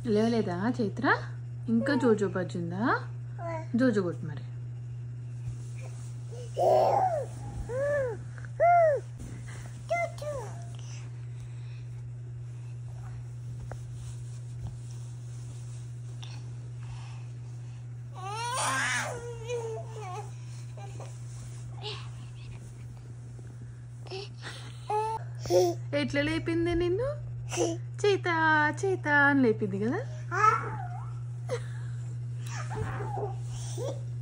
లేవలేదా చైత్ర ఇంకా జోజో పచ్చిందా జోజో కొట్టు మరి ఎట్లా లేపింది నిన్ను చీత చీత అని లేపింది కదా